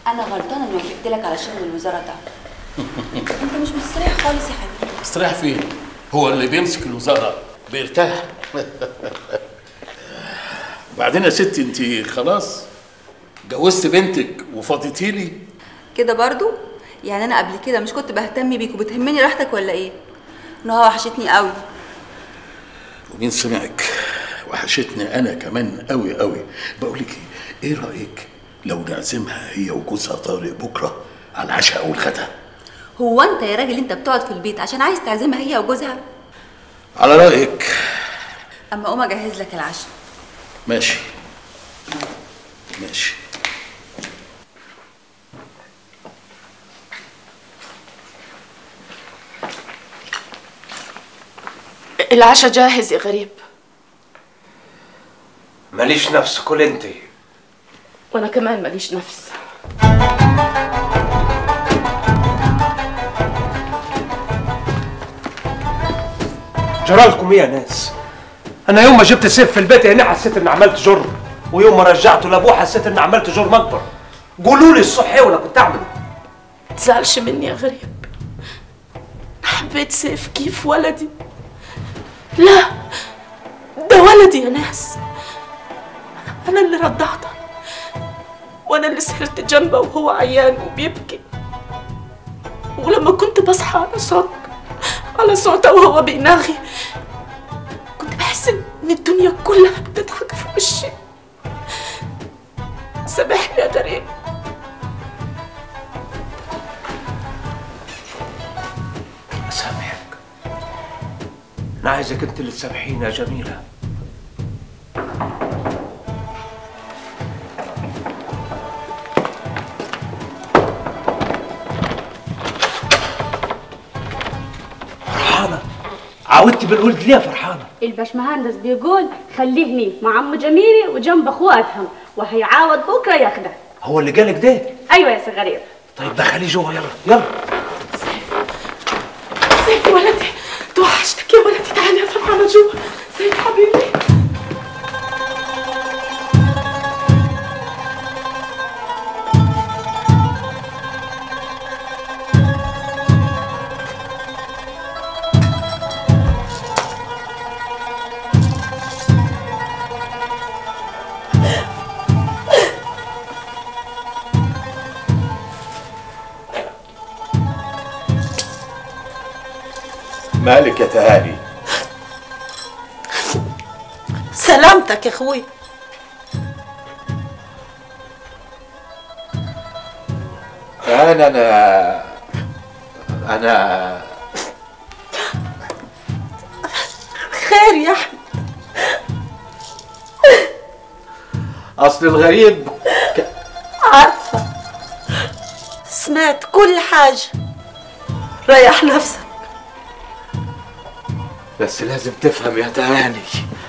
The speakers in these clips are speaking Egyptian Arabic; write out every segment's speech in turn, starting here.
انا غلطانه اني وافقت لك على شغل الوزاره ده انت مش مستريح خالص يا حبيبي استريح فين هو اللي بيمسك الوزاره بيرتاح بعدين يا ستي انت خلاص جوزت بنتك وفضيتي لي كده برضو يعني انا قبل كده مش كنت بهتم بيك وبتهمني راحتك ولا ايه نهى وحشتني قوي ومين سمعك وحشتني انا كمان قوي قوي بقول لك ايه ايه رايك لو نعزمها هي وجوزها طارق بكره على العشاء او الغدا هو انت يا راجل انت بتقعد في البيت عشان عايز تعزمها هي وجوزها على رايك اما اقوم اجهز لك العشاء ماشي ماشي العشاء جاهز يا غريب ماليش نفس كل انت وانا كمان ماليش نفس جرالكم ايه يا ناس انا يوم ما جبت سيف في البيت هنا حسيت اني عملت جر ويوم ما رجعته لابوه حسيت اني عملت جر مكبر قولوا لي الصح ايه ولا كنت اعمل تزعلش مني يا غريب حبيت سيف كيف ولدي لا ده ولدي يا ناس انا اللي رضعته وانا اللي سهرت جنبه وهو عيان وبيبكي ولما كنت بصحى على صوت على صوته وهو بيناغي كنت بحس ان الدنيا كلها بتضحك في وشي سامحني يا غريب اسامحك انا عايزك انت اللي تسامحيني يا جميله فرحانه عودتي بالولد ليه يا فرحانه الباشمهندس بيقول خليه هني مع عمو جميلي وجنب اخوه ادهم وهيعاود بكره ياخده هو اللي قالك ده ايوه يا صغير طيب دخليه جوه يلا يلا سيف ولدي توحشتك يا ولدي تعالي يا فرحانة جوا سيف حبيبي مالك يا تهاني سلامتك يا اخوي انا انا انا خير يا احمد اصل الغريب عارفة سمعت كل حاجة ريح نفسك بس لازم تفهم يا تهاني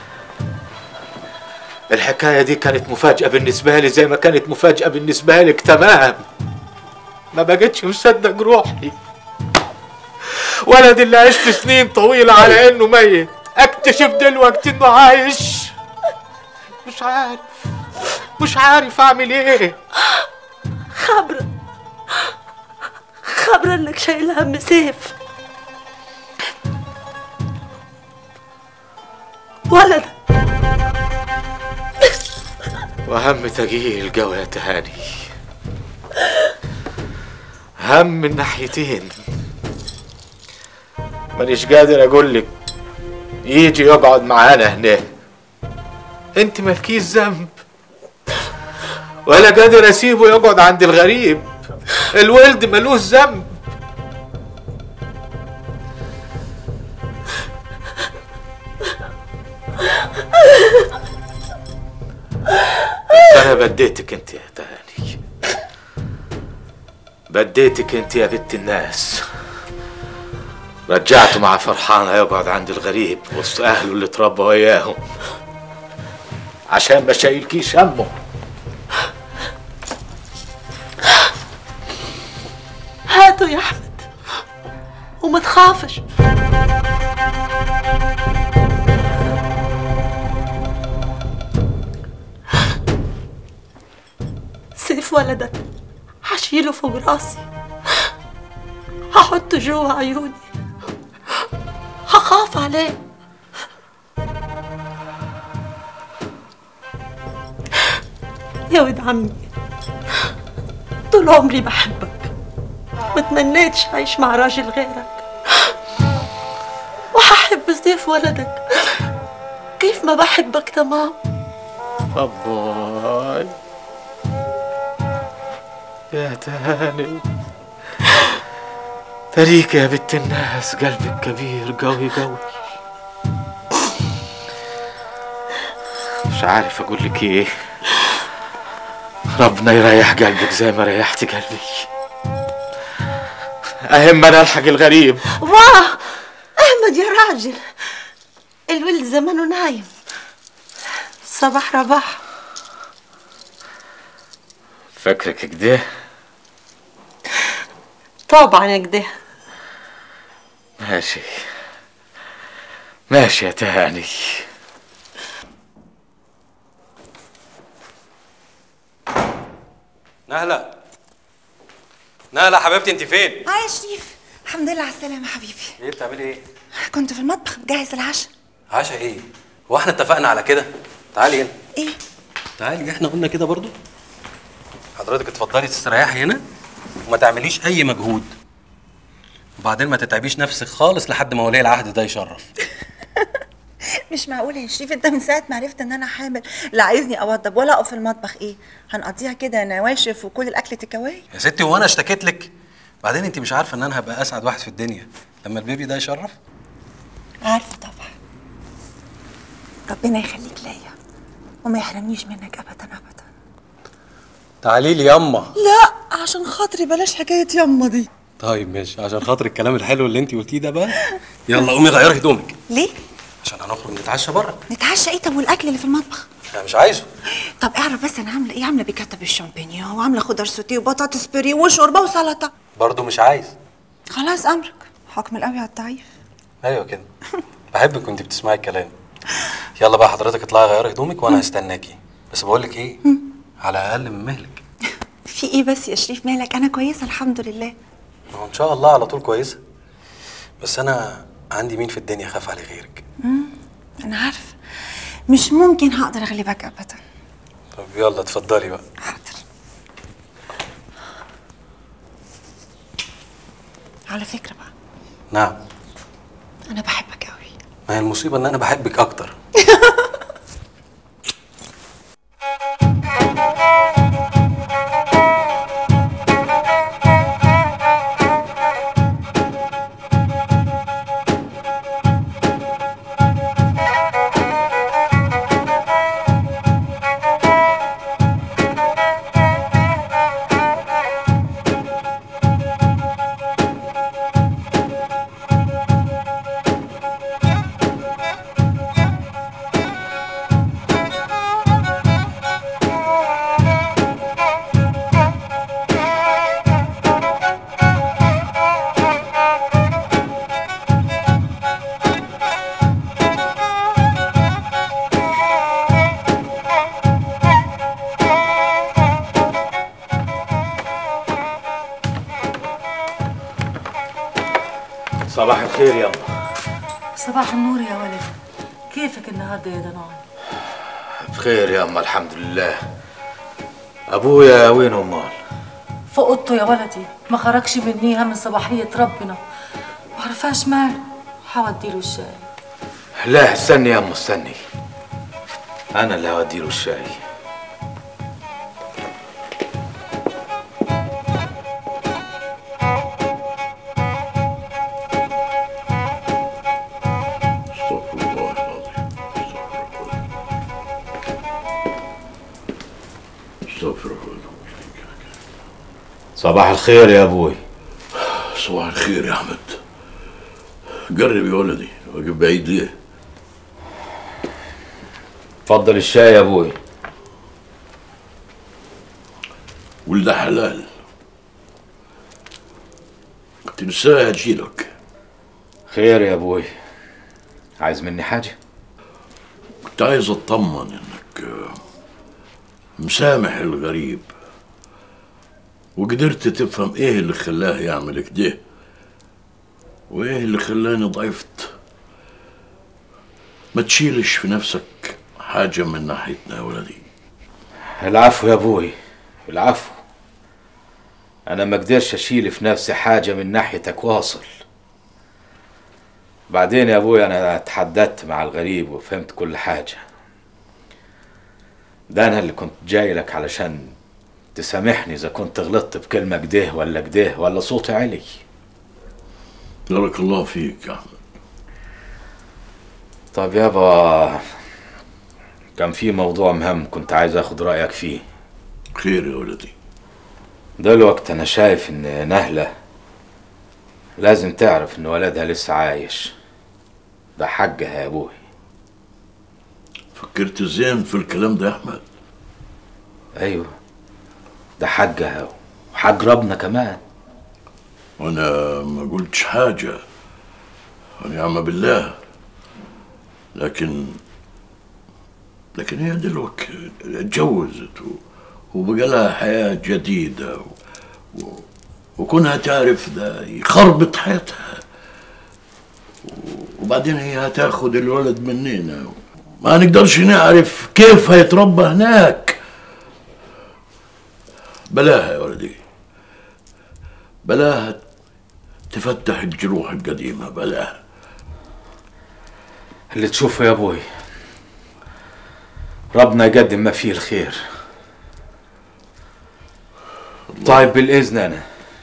الحكاية دي كانت مفاجأة بالنسبة لي زي ما كانت مفاجأة بالنسبة لك تمام ما بقتش مصدق روحي ولدي اللي عشت سنين طويلة على انه ميت اكتشف دلوقتي انه عايش مش عارف مش عارف اعمل ايه خبرة خبرة انك شايل هم سيف ولد وهم تقيل قوي يا تهاني هم من ناحيتين مانيش قادر اقول لك يجي يقعد معانا هنا انت مالكيش ذنب ولا قادر اسيبه يقعد عند الغريب الولد ملوش ذنب بس انا بديتك انت يا تهاني بديتك انت يا بنت الناس رجعته مع فرحانة يقعد عند الغريب وسط اهله اللي اتربى وياهم عشان ما شايلكيش همه هاتوا يا احمد وما تخافش سيف ولدك هشيله فوق راسي هحطه جوا عيوني هخاف عليه يا ولد عمي طول عمري بحبك ما تمنيتش أعيش مع راجل غيرك وهحب سيف ولدك كيف ما بحبك تمام باي يا تهاني تريك يا بنت الناس قلبك كبير قوي قوي مش عارف اقول لك ايه ربنا يريح قلبك زي ما ريحت قلبي اهم انا الحق الغريب واه احمد يا راجل الولد زمانه نايم صباح رباح فكرك كده طبعا كده ماشي ماشي يا تهاني نهلة نهلة حبيبتي انت فين؟ هاي يا شريف الحمد لله على السلامة حبيبي ايه بتعملي ايه؟ كنت في المطبخ بجهز العشاء عشا ايه؟ هو احنا اتفقنا على كده؟ تعالي هنا ايه تعالي احنا قلنا كده برضو حضرتك اتفضلي تستريحي هنا وما تعمليش اي مجهود وبعدين ما تتعبيش نفسك خالص لحد ما ولي العهد ده يشرف مش معقولة يا شريف انت من ساعة ما عرفت ان انا حامل لا عايزني اوضب ولا اقف في المطبخ ايه هنقضيها كده نواشف وكل الاكل تكاواي يا ستي وانا اشتكيت لك بعدين انت مش عارفه ان انا هبقى اسعد واحد في الدنيا لما البيبي ده يشرف عارفة طبعا ربنا يخليك ليا وما يحرمنيش منك ابدا ابدا تعالي لي يما لا عشان خاطري بلاش حكاية يما دي طيب ماشي عشان خاطر الكلام الحلو اللي انت قلتيه ده بقى يلا قومي غيري هدومك ليه عشان هنخرج نتعشى بره نتعشى ايه طب والاكل اللي في المطبخ انا مش عايزه طب اعرف بس انا عامله ايه عامله بيكاتا بالشامبينيون وعامله خضار سوتيه وبطاطس بوري وشوربه وسلطه برضه مش عايز خلاص امرك حكم القوي على الضعيف ايوه كده بحبك وانت بتسمعي الكلام يلا بقى حضرتك اطلعي غيري هدومك وانا هستناكي بس بقول لك ايه على اقل من مهلك في ايه بس يا شريف مالك انا كويسه الحمد لله ما هو ان شاء الله على طول كويسه بس انا عندي مين في الدنيا خاف عليه غيرك انا عارفه مش ممكن هقدر اغلبك ابدا طب يلا اتفضلي بقى حاضر على فكره بقى نعم انا بحبك قوي ما هي المصيبه ان انا بحبك اكتر صباح الخير يابا صباح النور يا ولد كيفك النهارده يا دنان بخير يا أما الحمد لله أبويا وين أمال؟ في اوضته يا ولدي ما خرجش منيها من صباحية ربنا ما عرفاش ماله حوديله الشاي لا استني يا أما استني أنا اللي هوديله الشاي استغفر الله العظيم استغفر الله صباح الخير يا ابوي صباح الخير يا احمد قرب يا ولدي واقف بعيد ليه اتفضل الشاي يا ابوي ولد حلال كنت لسه هجيلك خير يا ابوي عايز مني حاجة كنت عايز اطمن انك آه، مسامح الغريب وقدرت تفهم ايه اللي خلاه يعمل كده وايه اللي خلاني ضعفت ما تشيلش في نفسك حاجة من ناحيتنا يا ولدي العفو يا ابوي العفو انا ما اقدرش اشيل في نفسي حاجه من ناحيتك واصل بعدين يا ابوي انا اتحددت مع الغريب وفهمت كل حاجه ده انا اللي كنت جاي لك علشان تسامحني اذا كنت غلطت بكلمه كده ولا كده ولا صوتي عالي بارك الله فيك يا احمد طب يابا كان في موضوع مهم كنت عايز اخد رايك فيه خير يا ولدي دلوقتي انا شايف ان نهله لازم تعرف ان ولدها لسه عايش ده حقها يا ابوي فكرت زين في الكلام ده يا احمد ايوه ده حقها وحق ربنا كمان وانا ما قلتش حاجة ونعم بالله لكن لكن هي دلوقتي اتجوزت و- وبقى لها حياة جديدة و... و... وكونها تعرف ده يخربط حياتها و... وبعدين هي هتاخد الولد مننا ما نقدرش نعرف كيف هيتربى هناك بلاها يا ولدي بلاها تفتح الجروح القديمة بلاها اللي تشوفه يا ابوي ربنا يقدم ما فيه الخير طيب بالاذن انا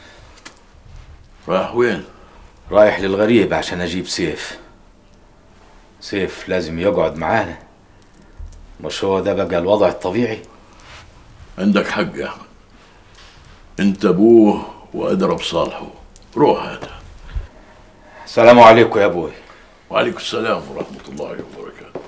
رايح وين رايح للغريب عشان اجيب سيف سيف لازم يقعد معانا مش هو ده بقى الوضع الطبيعي عندك حق يا احمد انت ابوه وادرى بصالحه روح هذا السلام عليكم يا ابوي وعليكم السلام ورحمة الله وبركاته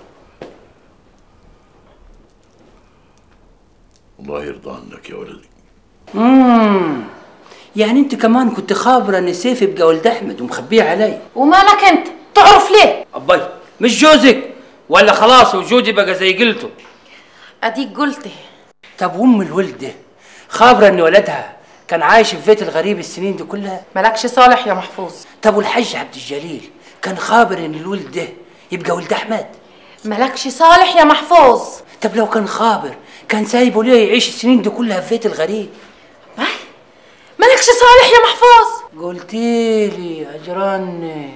الله يرضى عنك يا ولدي امم يعني انت كمان كنت خابره ان سيف يبقى ولد احمد ومخبيه علي ومالك انت تعرف ليه ابي مش جوزك ولا خلاص وجودي بقى زي قلته اديك قلت طب وام الولد ده خابره ان ولدها كان عايش في بيت الغريب السنين دي كلها مالكش صالح يا محفوظ طب والحج عبد الجليل كان خابر ان الولد ده يبقى ولد احمد مالكش صالح يا محفوظ طب لو كان خابر كان سايبه ليه يعيش السنين دي كلها في بيت الغريب مالكش صالح يا محفوظ قلتيلي اجراني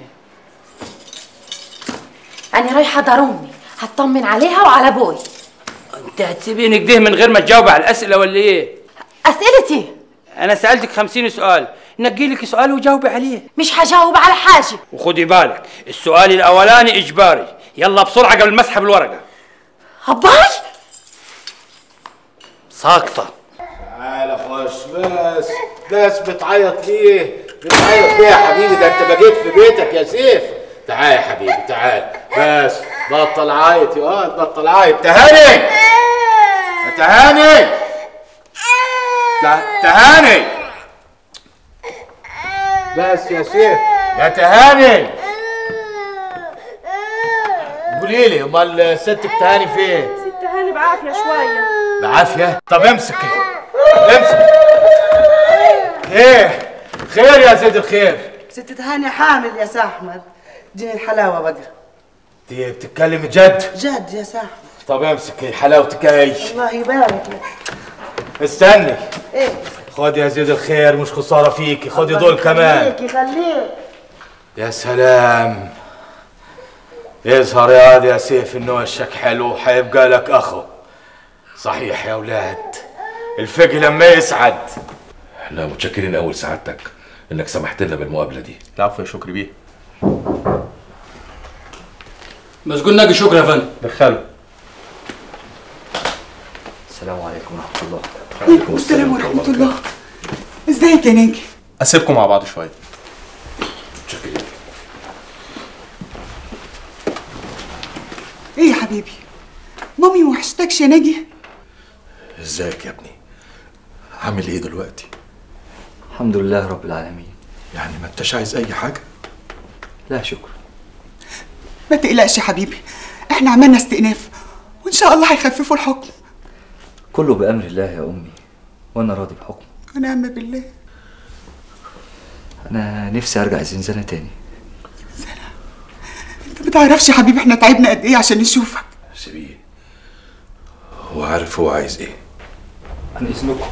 انا رايحه دار امي هطمن عليها وعلى ابوي انت هتسيبيني كده من غير ما تجاوب على الاسئله ولا ايه اسئلتي انا سالتك خمسين سؤال نقي لك سؤال وجاوبي عليه مش هجاوب على حاجه وخدي بالك السؤال الاولاني اجباري يلا بسرعه قبل ما اسحب الورقه اباي ساقطه تعالى خش بس بس بتعيط ليه؟ بتعيط ليه يا حبيبي ده انت بقيت في بيتك يا سيف تعال يا حبيبي تعال بس بطل عيط يا واد بطل عيط تهاني يا تهاني ته- تهاني بس يا سيف يا تهاني قولي لي امال الست تهاني فين؟ ست هاني بعافيه شويه بعافيه طب امسكي امسك ايه خير يا زيد الخير ست تهاني حامل يا ساحمد اديني الحلاوه بقى دي بتتكلم جد جد يا ساحمد طب امسكي حلاوتك هي الله يبارك لك استني ايه خد يا زيد الخير مش خساره فيكي خدي دول كمان يخليك يخليك يا سلام يظهر يا واد يا سيف انه وشك حلو وحيبقى لك اخو صحيح يا ولاد الفقه لما يسعد احنا متشكرين قوي لسعادتك انك سمحت لنا بالمقابله دي العفو يا شكري بيه مسجون ناجي شكرا يا فندم دخله السلام عليكم ورحمه الله عليكم السلام ورحمه الله ازيك يا ناجي اسيبكم مع بعض شويه ايه يا حبيبي مامي ما وحشتكش يا ناجي ازيك يا ابني عامل ايه دلوقتي الحمد لله رب العالمين يعني ما انتش عايز اي حاجه لا شكرا ما تقلقش يا حبيبي احنا عملنا استئناف وان شاء الله هيخففوا الحكم كله بأمر الله يا أمي وأنا راضي بحكمه ونعم بالله انا نفسي ارجع الزنزانه تاني انت ما تعرفش يا حبيبي احنا تعبنا قد ايه عشان نشوفك سيبيه هو عارف هو عايز ايه عن اذنكم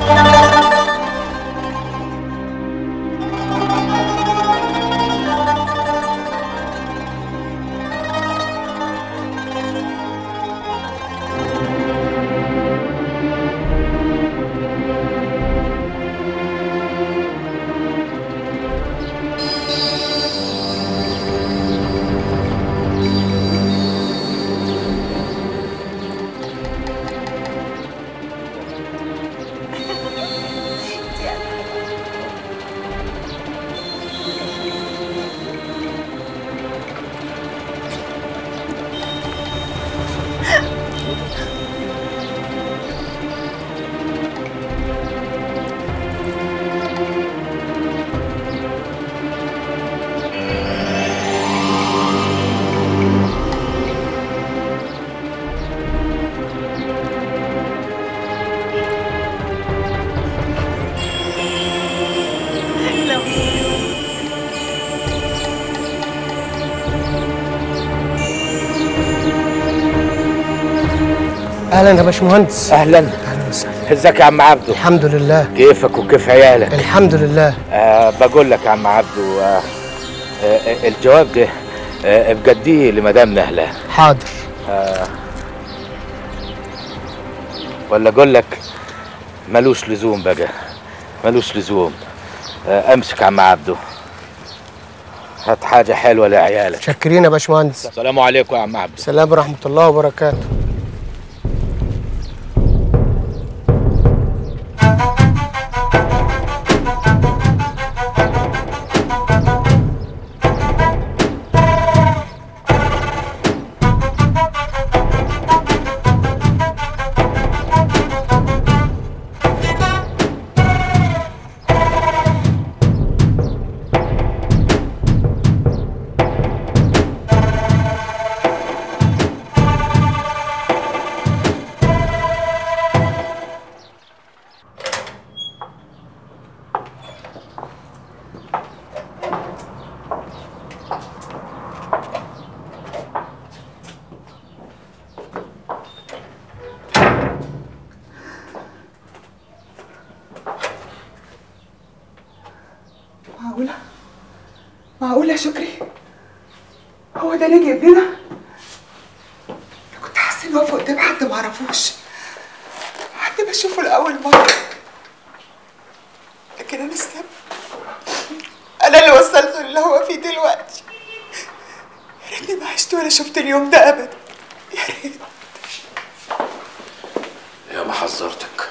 اهلا يا باشمهندس اهلا اهلا وسهلا ازيك يا عم عبده الحمد لله كيفك وكيف عيالك الحمد لله آه بقول لك يا عم عبده آه آه الجواب ده آه بجديه لمدام نهله حاضر آه ولا اقول لك ملوش لزوم بقى ملوش لزوم آه امسك يا عم عبده هات حاجه حلوه لعيالك شاكرين يا باشمهندس السلام عليكم يا عم عبده سلام ورحمه الله وبركاته معقولة؟ معقولة يا شكري؟ هو ده ناجي ابننا؟ أنا كنت حاسة إنه واقف قدام حد معرفوش حد بشوفه لأول مرة لكن أنا السبب أنا اللي وصلته اللي هو فيه دلوقتي يا ريتني ما عشت ولا شفت اليوم ده أبدا يا ريت يا ما حذرتك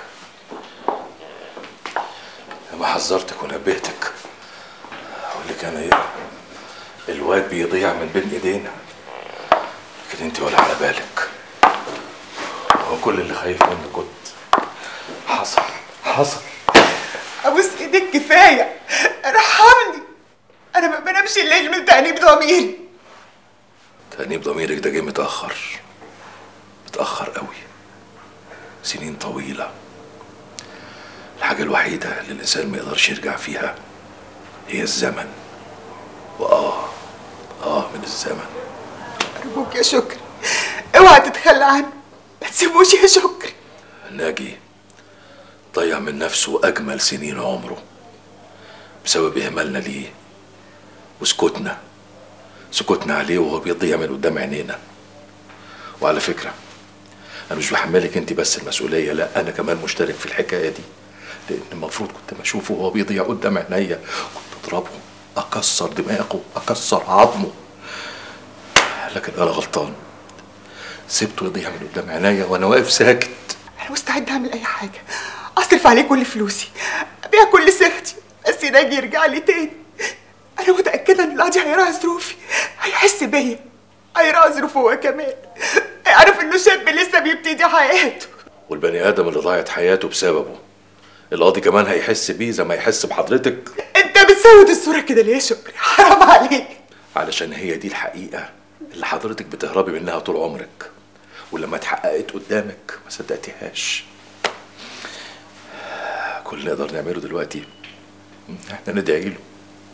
يا ما حذرتك ونبهتك اقول لك انا ايه الواد بيضيع من بين ايدينا لكن انت ولا على بالك هو كل اللي خايف منه كنت حصل حصل أبوس إيدك كفاية ارحمني أنا ما بنامش الليل من تأنيب ضميري تأنيب ضميرك ده جه متأخر متأخر قوي سنين طويلة الحاجة الوحيدة اللي الإنسان ما يقدرش يرجع فيها هي الزمن وآه آه من الزمن أرجوك يا شكري اوعى تتخلى عنه ما تسيبوش يا شكري ناجي ضيع من نفسه أجمل سنين عمره بسبب إهمالنا ليه وسكوتنا سكوتنا عليه وهو بيضيع من قدام عينينا وعلى فكرة أنا مش بحملك أنت بس المسؤولية لا أنا كمان مشترك في الحكاية دي لأن المفروض كنت بشوفه وهو بيضيع قدام عينيا كنت أضربه أكسر دماغه أكسر عظمه لكن أنا غلطان سبته يضيع من قدام عينيا وأنا واقف ساكت أنا مستعدة أعمل أي حاجة أصرف عليه كل فلوسي أبيع كل صحتي بس ناجي يرجع لي تاني أنا متأكدة إن القاضي هيراعي ظروفي هيحس بيا هيراعي ظروفه هو كمان هيعرف إنه شاب لسه بيبتدي حياته والبني آدم اللي ضاعت حياته بسببه القاضي كمان هيحس بيه زي ما يحس بحضرتك أنت بتسود الصورة كده ليه يا شكري حرام عليك علشان هي دي الحقيقة اللي حضرتك بتهربي منها طول عمرك ولما اتحققت قدامك ما صدقتيهاش كل اللي نقدر نعمله دلوقتي احنا ندعي له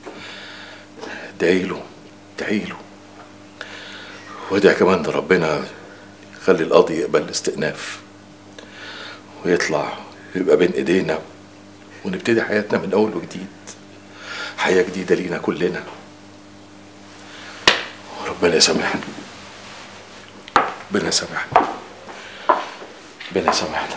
ادعي له ادعي له وادعي كمان ان ربنا يخلي القاضي يقبل الاستئناف ويطلع يبقى بين ايدينا ونبتدي حياتنا من اول وجديد حياه جديده لينا كلنا وربنا يسامحنا ربنا يسامحنا ربنا يسامحنا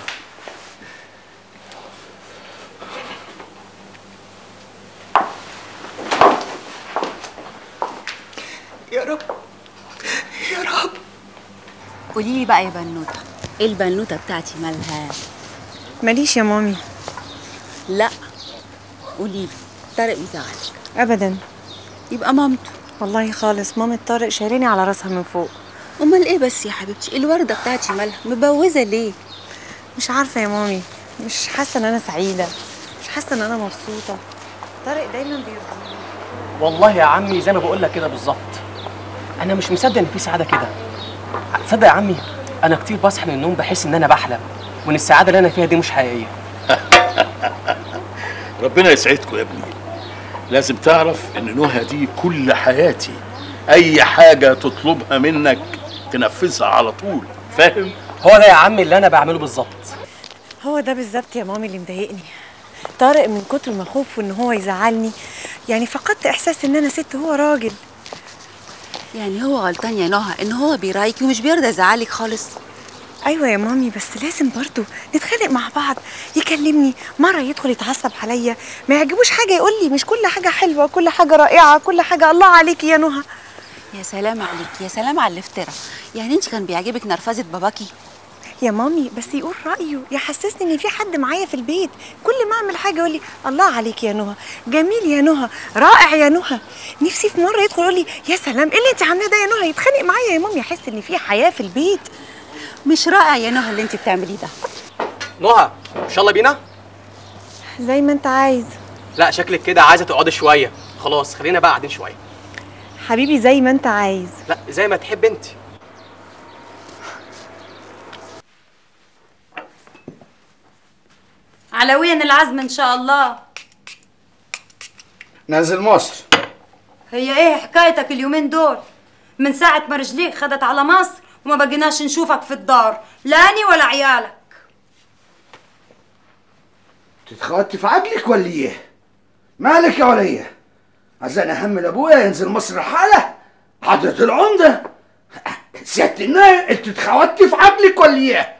يا رب يا رب قولي لي بقى يا بنوته ايه البنوته بتاعتي مالها ماليش يا مامي لا قولي لي طارق مزعلك ابدا يبقى مامته والله خالص مامة طارق شايلاني على راسها من فوق امال ايه بس يا حبيبتي الورده بتاعتي مالها مبوزه ليه مش عارفه يا مامي مش حاسه ان انا سعيده مش حاسه ان انا مبسوطه طارق دايما بيرضيني والله يا عمي زي ما بقول لك كده بالظبط انا مش مصدق ان في سعاده كده تصدق يا عمي انا كتير بصحى من النوم بحس ان انا بحلم وان السعاده اللي انا فيها دي مش حقيقيه ربنا يسعدكم يا ابني لازم تعرف ان نهى دي كل حياتي اي حاجه تطلبها منك تنفذها على طول فاهم هو ده يا عمي اللي انا بعمله بالظبط هو ده بالظبط يا مامي اللي مضايقني طارق من كتر ما خوفه ان هو يزعلني يعني فقدت احساس ان انا ست وهو راجل يعني هو غلطان يا نهى ان هو بيرايكي ومش بيرضى يزعلك خالص ايوه يا مامي بس لازم برضو نتخانق مع بعض يكلمني مره يدخل يتعصب عليا ما يعجبوش حاجه يقول لي مش كل حاجه حلوه كل حاجه رائعه كل حاجه الله عليكي يا نهى يا سلام عليك يا سلام على الافتراء يعني انت كان بيعجبك نرفزه باباكي يا مامي بس يقول رايه يحسسني ان في حد معايا في البيت كل ما اعمل حاجه يقول لي الله عليك يا نهى جميل يا نهى رائع يا نهى نفسي في مره يدخل يقول لي يا سلام ايه اللي انت عاملاه ده يا نهى يتخانق معايا يا مامي يحس ان في حياه في البيت مش رائع يا نهى اللي انت بتعمليه ده نهى ان شاء الله بينا زي ما انت عايز لا شكلك كده عايزه تقعدي شويه خلاص خلينا بقى قاعدين شويه حبيبي زي ما انت عايز لا زي ما تحب انت على وين العزم ان شاء الله نازل مصر هي ايه حكايتك اليومين دول من ساعة ما رجليك خدت على مصر وما بقيناش نشوفك في الدار لا اني ولا عيالك تتخطي في عقلك ولا ايه؟ مالك يا ولية؟ عايزين احمل ابويا ينزل مصر حاله؟ حضرة العمدة سيادة النايب انت اتخوتي في عقلك ولا ايه؟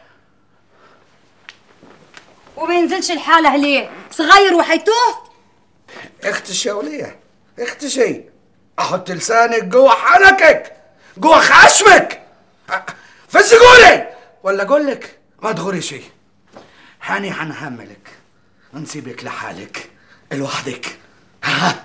وما ينزلش الحالة ليه صغير وحيتوه اختش يا ولية اختشي احط لسانك جوه حنكك جوه خشمك فز قولي ولا اقول لك ما تغوري شي هاني هنحملك نسيبك لحالك لوحدك ها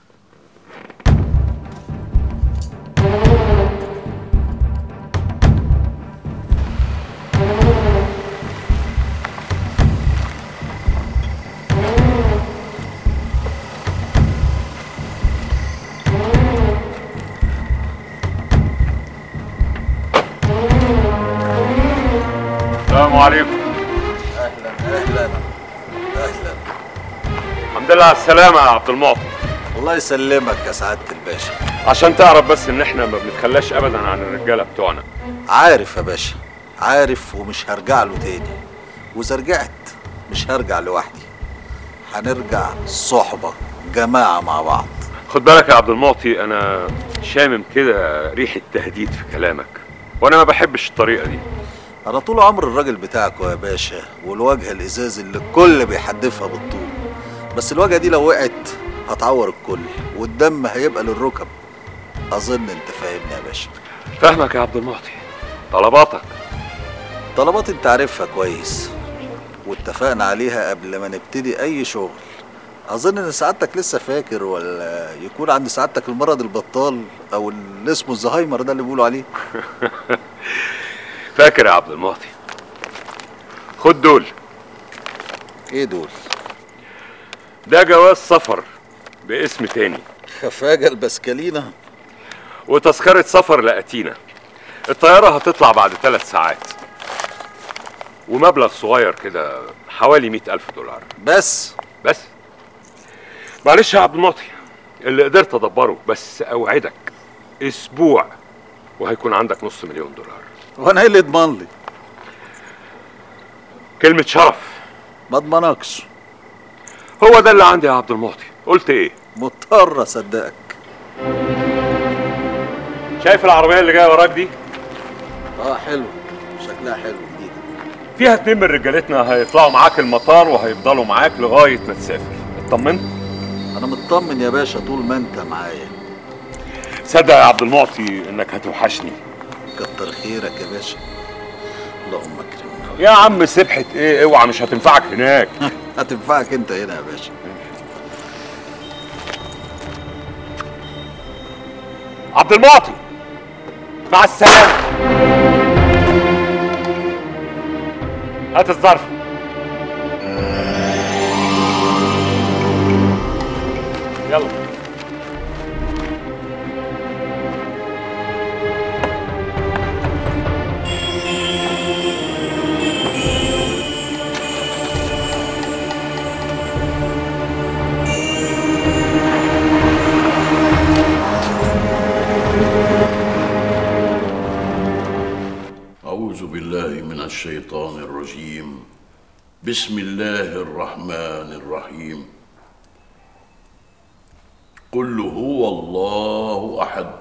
السلام عليكم اهلا اهلا اهلا الحمد لله على السلامة يا عبد المعطي الله يسلمك يا سعادة الباشا عشان تعرف بس ان احنا ما بنتخلاش ابدا عن الرجالة بتوعنا عارف يا باشا عارف ومش هرجع له تاني واذا رجعت مش هرجع لوحدي هنرجع صحبة جماعة مع بعض خد بالك يا عبد المعطي انا شامم كده ريحة تهديد في كلامك وانا ما بحبش الطريقة دي انا طول عمر الراجل بتاعكوا يا باشا والواجهة الازاز اللي الكل بيحدفها بالطول بس الواجهة دي لو وقعت هتعور الكل والدم هيبقى للركب اظن انت فاهمني يا باشا فاهمك يا عبد المعطي طلباتك طلبات انت عارفها كويس واتفقنا عليها قبل ما نبتدي اي شغل اظن ان سعادتك لسه فاكر ولا يكون عند سعادتك المرض البطال او اللي اسمه الزهايمر ده اللي بيقولوا عليه فاكر يا عبد المعطي خد دول ايه دول ده جواز سفر باسم تاني خفاجة البسكلينة وتذكرة سفر لأتينا الطيارة هتطلع بعد ثلاث ساعات ومبلغ صغير كده حوالي مئة ألف دولار بس بس معلش يا عبد المعطي اللي قدرت ادبره بس اوعدك اسبوع وهيكون عندك نص مليون دولار وانا ايه اللي يضمن لي كلمة شرف ما اضمنكش هو ده اللي عندي يا عبد المعطي قلت ايه مضطر اصدقك شايف العربية اللي جاية وراك دي اه حلو شكلها حلو جديد فيها اتنين من رجالتنا هيطلعوا معاك المطار وهيفضلوا معاك لغاية ما تسافر اطمنت انا مطمن يا باشا طول ما انت معايا صدق يا عبد المعطي انك هتوحشني كتر خيرك يا باشا اللهم اكرمنا يا عم سبحة ايه اوعى مش هتنفعك هناك هتنفعك انت هنا يا باشا عبد المعطي مع السلامة هات الظرف يلا أعوذ بالله من الشيطان الرجيم بسم الله الرحمن الرحيم قل هو الله أحد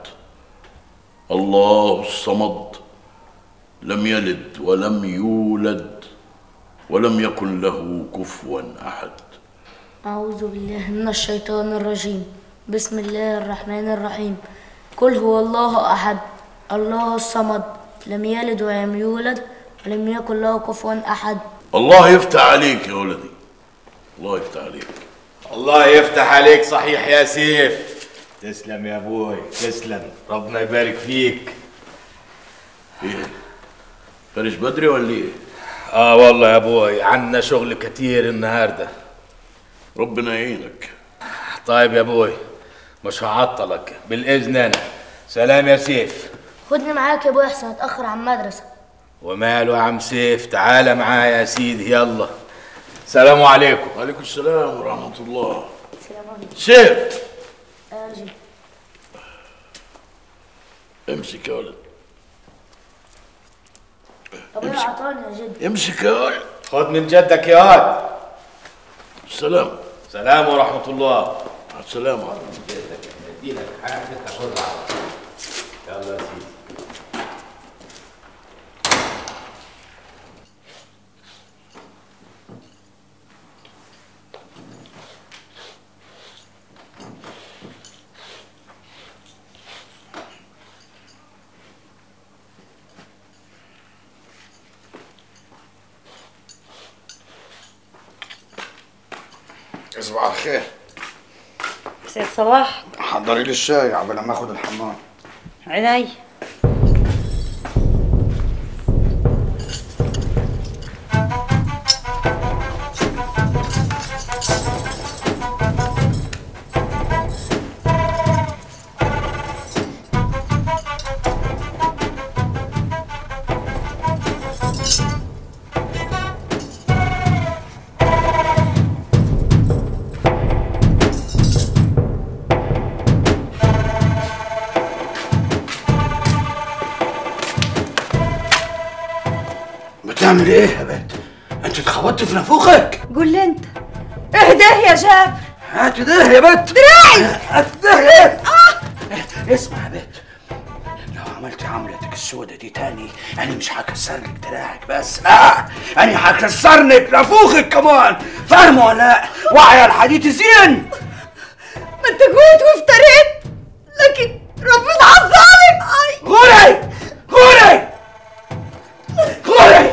الله الصمد لم يلد ولم يولد ولم يكن له كفوا أحد أعوذ بالله من الشيطان الرجيم بسم الله الرحمن الرحيم قل هو الله أحد الله الصمد لم يلد ولم يولد ولم يكن له كفوا أحد الله يفتح عليك يا ولدي الله يفتح عليك الله يفتح عليك صحيح يا سيف تسلم يا ابوي تسلم ربنا يبارك فيك ايه فرش بدري ولا ايه اه والله يا ابوي عندنا شغل كتير النهارده ربنا يعينك طيب يا ابوي مش هعطلك بالاذن انا سلام يا سيف خدني معاك يا أبوي أحسن أتأخر عن المدرسة وماله يا عم سيف تعالى معايا يا سيدي يلا سلام عليكم وعليكم السلام ورحمة الله السلام عليكم سيف أجي امسك يا ولد أبويا عطاني يا جد امسك يا ولد خد من جدك يا واد السلام سلام ورحمة الله مع السلامة اديلك حاجة تاخدها يلا يا سيدي صباح الخير سيد صلاح حضري لي الشاي قبل ما اخد الحمام عيني بتعمل ايه يا بنت؟ انت اتخبطت في نافوخك؟ قول لي انت اهداه يا جابر هات ده يا بنت دراعي هات ده يا آه. اسمع يا بنت لو عملت عملتك السودة دي تاني انا مش هكسر لك دراعك بس لا انا هكسر لك نافوخك كمان فاهمه ولا لا؟ وعي الحديد زين ما انت جوت وافتريت لكن ربنا عالظالم اي غوري غوري غوري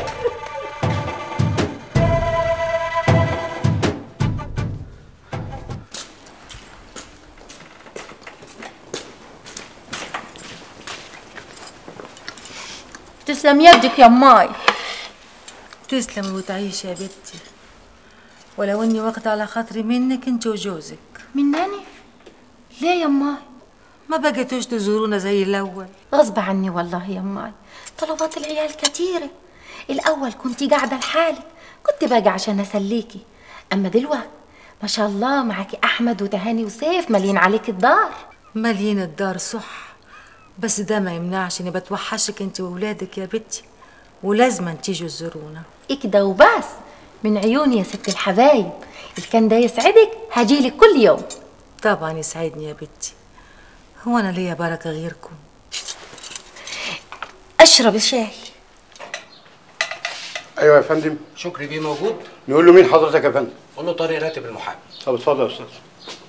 تسلم يدك يا ماي تسلم وتعيش يا بنتي ولو اني واخدة على خاطري منك انت وجوزك مناني ليه يا ماي ما بقيتوش تزورونا زي الاول غصب عني والله يا ماي طلبات العيال كتيرة الاول كنتي قاعده لحالك كنت باجي عشان اسليكي اما دلوقتي ما شاء الله معاكي احمد وتهاني وسيف مالين عليك الدار مالين الدار صح بس ده ما يمنعش اني بتوحشك انت واولادك يا بنتي ولازم تيجوا تزورونا كده وبس من عيوني يا ست الحبايب اللي كان ده يسعدك هجيلك كل يوم طبعا يسعدني يا بنتي هو انا ليا بركه غيركم اشرب الشاي ايوه يا فندم شكري بيه موجود نقول له مين حضرتك يا فندم قول له طارق راتب المحامي طب اتفضل يا استاذ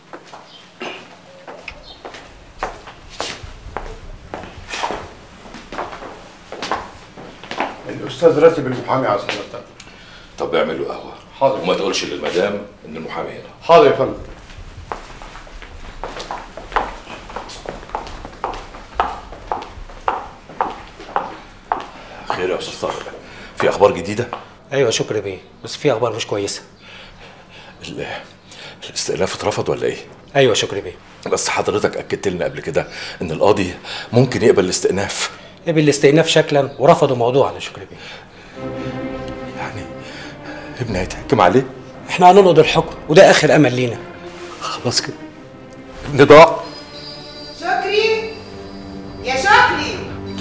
الاستاذ راتب المحامي عايز حضرتك طب اعمل له قهوه حاضر وما تقولش للمدام ان المحامي هنا حاضر يا فندم خير يا استاذ طارق في اخبار جديده ايوه شكري بيه بس في اخبار مش كويسه ال- الاستئناف اترفض ولا ايه ايوه شكري بيه بس حضرتك اكدت لنا قبل كده ان القاضي ممكن يقبل الاستئناف قبل الاستئناف شكلا ورفضوا موضوعا يا شكري بيه ابني هيتحكم عليه احنا هننقض الحكم وده اخر امل لينا خلاص كده ابني ضاع شكري يا شكري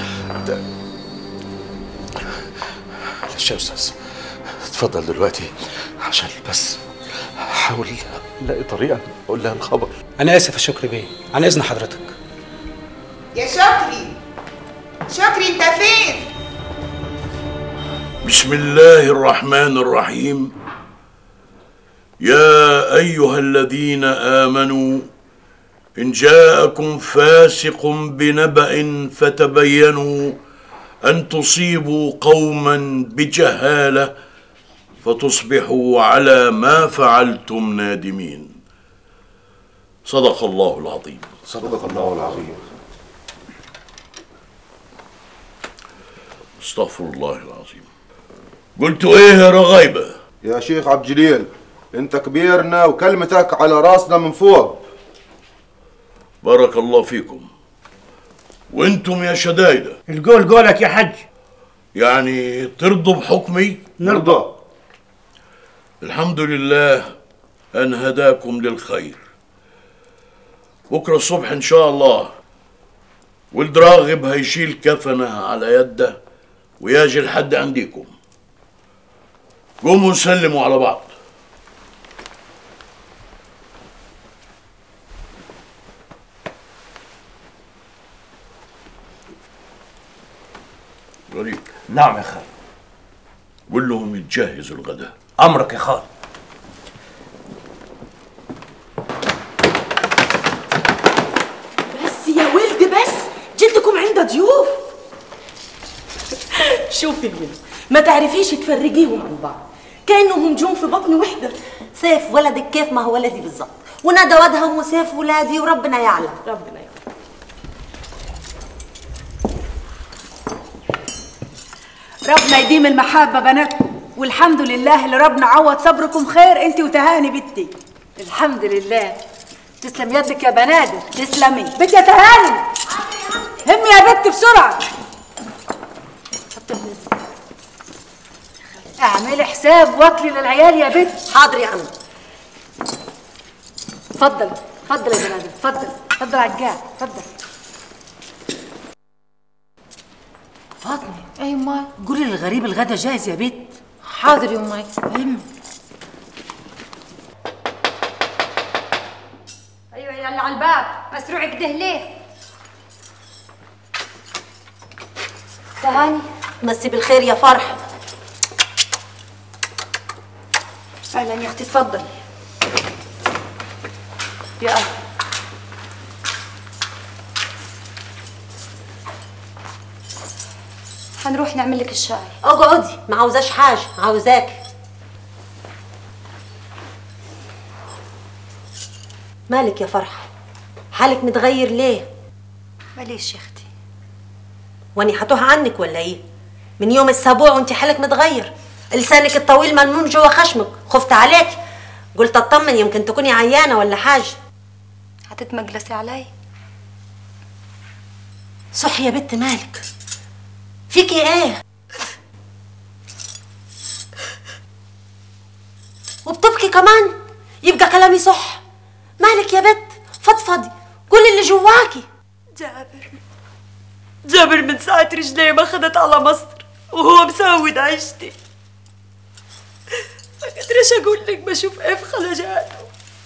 معلش يا استاذ اتفضل دلوقتي عشان بس احاول الاقي طريقه اقول لها الخبر انا اسف يا شكري بيه عن اذن حضرتك يا شكري شكري انت فين بسم الله الرحمن الرحيم يا ايها الذين امنوا ان جاءكم فاسق بنبأ فتبينوا ان تصيبوا قوما بجهاله فتصبحوا على ما فعلتم نادمين صدق الله العظيم صدق الله العظيم استغفر الله العظيم قلت ايه يا رغيبه يا شيخ عبد الجليل انت كبيرنا وكلمتك على راسنا من فوق بارك الله فيكم وانتم يا شدايده القول قولك يا حج يعني ترضوا بحكمي نرضى الحمد لله ان هداكم للخير بكره الصبح ان شاء الله ولد راغب هيشيل كفنه على يده ويجي لحد عنديكم قوموا نسلموا على بعض غريب نعم يا خال قول لهم يتجهزوا الغداء امرك يا خال بس يا ولد بس جدكم عنده ضيوف شوفي الولد ما تعرفيش تفرجيهم عن بعض كانهم نجوم في بطن وحده سيف ولدك كيف ما هو ولدي بالظبط وندى ودهم وسيف ولادي وربنا يعلم ربنا يعلم ربنا يديم المحبة بناتكم والحمد لله اللي ربنا عوض صبركم خير انت وتهاني بنتي الحمد لله تسلم يدك يا بنادر تسلمي بنت يا تهاني همي يا بنت بسرعة اعملي حساب واكلي للعيال يا بنت حاضر يا عم اتفضل اتفضل يا بنادر اتفضل اتفضل على الجاه اتفضل فاطمة اي ما قولي للغريب الغدا جاهز يا بنت حاضر يا امي هم ايوه يا اللي على الباب مسروع كده ليه تهاني مسي بالخير يا فرح اهلا يا اختي اتفضلي يا أهل. هنروح نعمل لك الشاي اقعدي ما عاوزاش حاجه عاوزاك مالك يا فرحه حالك متغير ليه ماليش يا اختي واني هتوه عنك ولا ايه من يوم السبوع وانت حالك متغير لسانك الطويل ملموم جوا خشمك خفت عليك قلت اطمن يمكن تكوني عيانه ولا حاجه هتتمجلسي علي صح يا بنت مالك فيكي ايه كمان يبقى كلامي صح مالك يا بت فضفضي قولي اللي جواكي جابر جابر من ساعة رجليه ما خدت على مصر وهو مسود عيشتي ما قدرش اقول لك بشوف ايه في خلجاته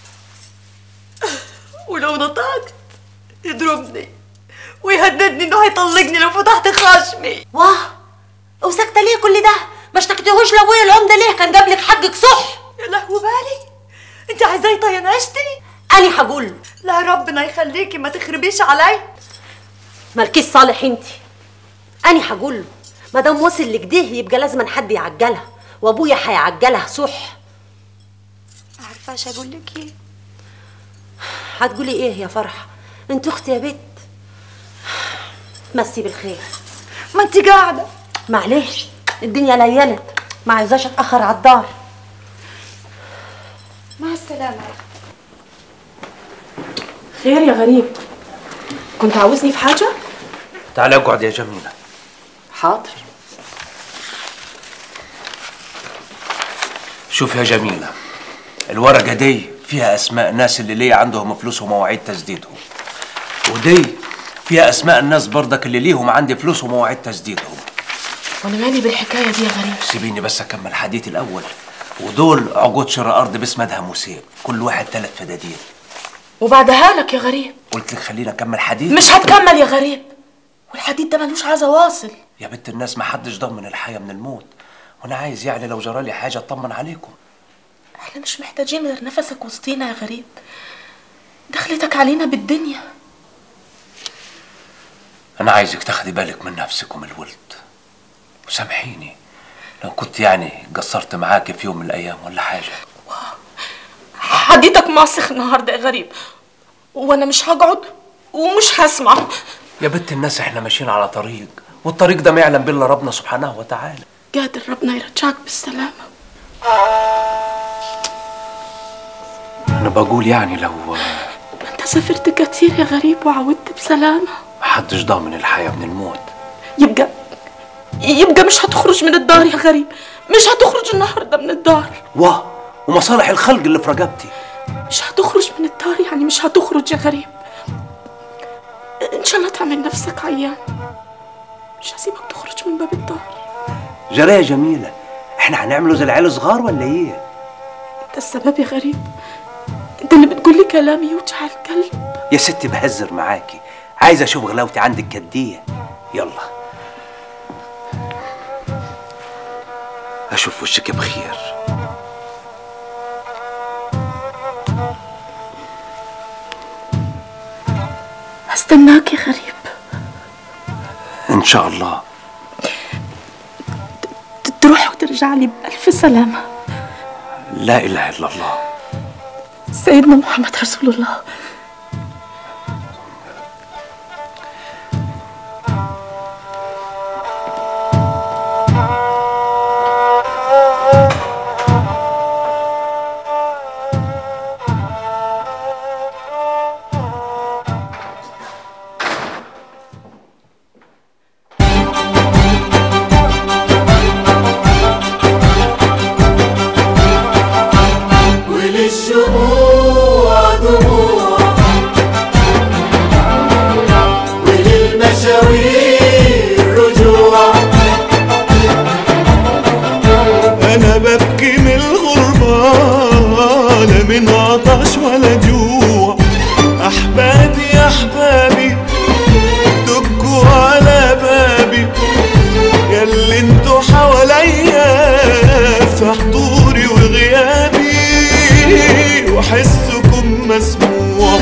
ولو نطقت يضربني ويهددني انه هيطلقني لو فتحت خشمي واه وساكتة ليه كل ده ما اشتكتيهوش لابويا العمدة ليه كان جاب لك حقك صح يا لهو بالي انت عايزاه يطين عيشتي انا هقول لا ربنا يخليكي ما تخربيش علي مالكيش صالح انت انا هقول له ما دام وصل لكده يبقى لازم حد يعجلها وابويا هيعجلها صح عارفاش اقول لك ايه هتقولي ايه يا فرحه انت اختي يا بت مسي بالخير ما انت قاعده معلش الدنيا ليلت ما عايزاش اتاخر على الدار مع السلامه خير يا غريب كنت عاوزني في حاجة؟ تعالى اقعد يا جميلة حاضر شوف يا جميلة الورقة دي فيها أسماء ناس اللي ليه عندهم فلوس ومواعيد تسديدهم ودي فيها أسماء الناس برضك اللي ليهم عندي فلوس ومواعيد تسديدهم وانا مالي بالحكاية دي يا غريب سيبيني بس أكمل حديثي الأول ودول عقود شراء أرض باسم أدهم وسيم كل واحد ثلاث فدادين وبعدها لك يا غريب قلت لك خليني أكمل حديث مش هتكمل يا غريب والحديد ده ملوش عايز واصل يا بنت الناس ما حدش ضمن الحياة من الموت وأنا عايز يعني لو جرالي حاجة أطمن عليكم احنا مش محتاجين غير نفسك وسطينا يا غريب دخلتك علينا بالدنيا أنا عايزك تاخدي بالك من نفسك ومن الولد وسامحيني لو كنت يعني قصرت معاكي في يوم من الأيام ولا حاجة حديتك معسخ النهارده يا غريب وانا مش هقعد ومش هسمع يا بنت الناس احنا ماشيين على طريق والطريق ده ما يعلم به الا ربنا سبحانه وتعالى قادر ربنا يرجعك بالسلامة أنا بقول يعني لو انت سافرت كتير يا غريب وعودت بسلامة محدش ضامن الحياة من الموت يبقى يبقى مش هتخرج من الدار يا غريب مش هتخرج النهارده من الدار واه ومصالح الخلق اللي في رقبتي مش هتخرج من الدار يعني مش هتخرج يا غريب ان شاء الله تعمل نفسك عيان مش هسيبك تخرج من باب الدار جرى يا جميلة احنا هنعمله زي العيال صغار ولا ايه؟ انت السبب يا غريب انت اللي بتقول لي كلام يوجع القلب يا ستي بهزر معاكي عايز اشوف غلاوتي عندك كدية يلا اشوف وشك بخير هستناك يا غريب ان شاء الله تروح وترجع لي بألف سلامة لا اله الا الله سيدنا محمد رسول الله وللشموع دموع وللمشاوير رجوع انا ببكي من الغربة لا من عطش ولا جوع احبابي يا احبابي دقوا على بابي ياللي انتوا حواليا في حضوري وغيابي وحسكم مسموع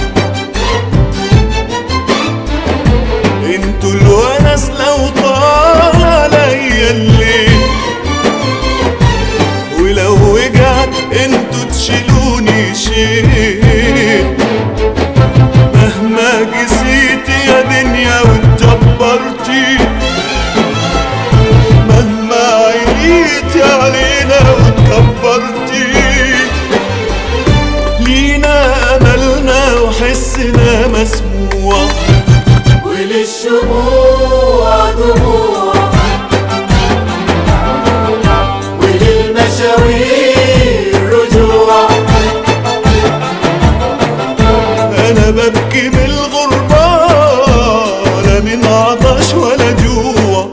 انتوا الونس لو طال عليا الليل ولو وجعت انتوا تشيلوني شيل مهما جسيت يا دنيا واتجبرتي مهما عليتي علينا واتكبرتي لينا املنا وحسنا مسموع وللشموع دموع وللمشاوير رجوع ببكي من الغربة لا من عطش ولا جوع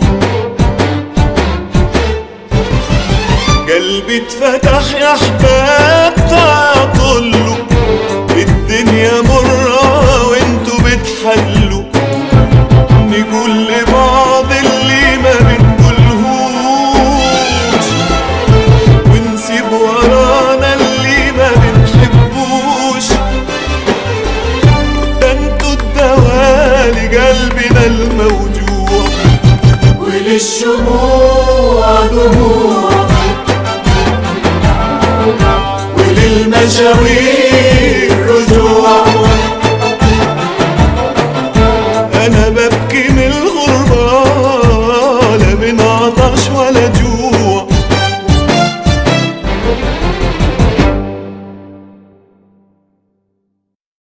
قلبي اتفتح يا احباب تعطله الدنيا مرة وانتوا بتحلوا نقول لبعض اللي ما بنقولهوش ونسيب ورانا اللي ما بنحبوش ده انتوا الدواء لقلبنا الموجوع وللشموع دموع وللمشاوير رجوع انا ببكي من الغربة لا من عطش ولا جوع